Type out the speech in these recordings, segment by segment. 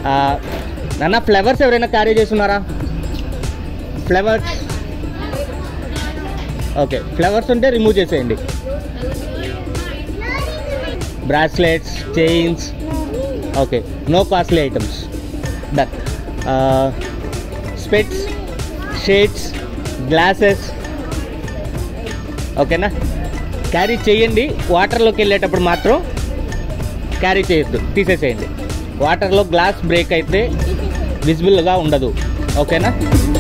ఆ, నాన్న ఫ్లవర్స్ ఎవరైనా క్యారీ చేస్తున్నారా ఫ్లవర్స్ ఓకే ఫ్లవర్స్ ఉంటే రిమూవ్ చేసేయండి bracelets chains okay no costly items done specs shades glasses ఓకేనా క్యారీ చేయండి వాటర్లోకి వెళ్ళేటప్పుడు మాత్రం క్యారీ చేయొద్దు తీసేసేయండి వాటర్లో గ్లాస్ బ్రేక్ అయితే విజిబుల్గా ఉండదు ఓకేనా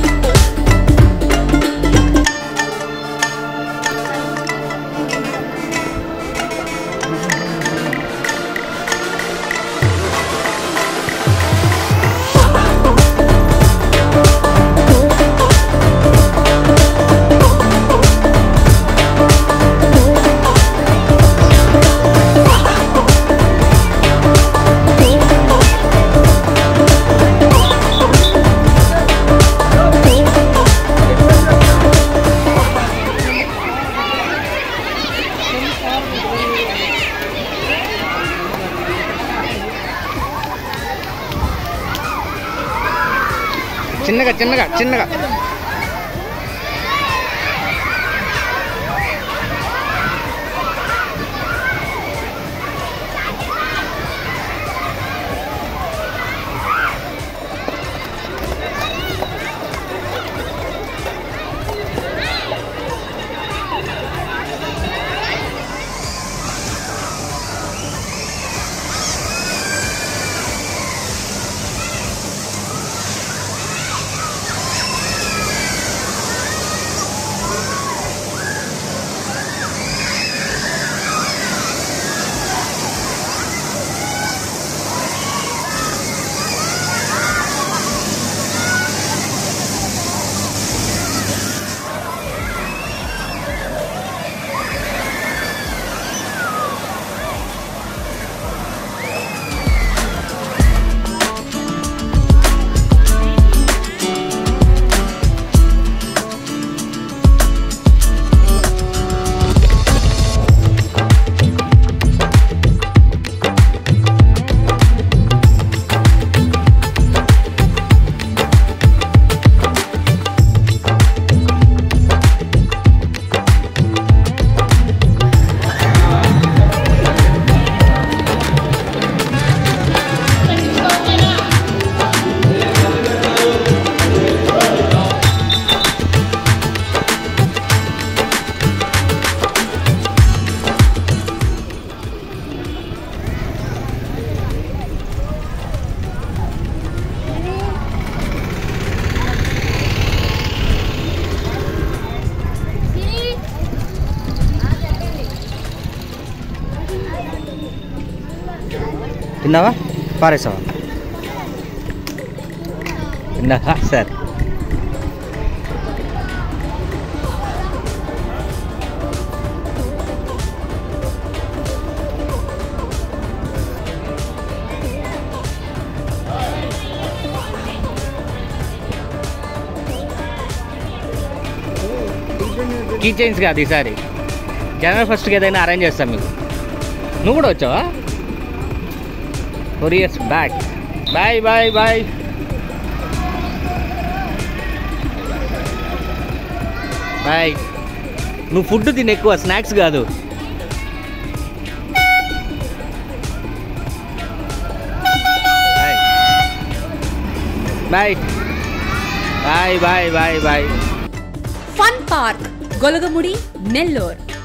చిన్నగా చిన్నగా చిన్నగా తిన్నావా పారేసావా తిన్నావా సరే కీ చైన్స్ కాదు ఈసారి జనవరి ఫస్ట్కి ఏదైనా అరేంజ్ చేస్తాం మీకు నువ్వు కూడా వచ్చావా four years back bye bye bye bye నువ్వు ఫుడ్ తిని ఎక్కువ స్నాక్స్ కాదు bye bye bye bye bye fun park Golagamudi Nellore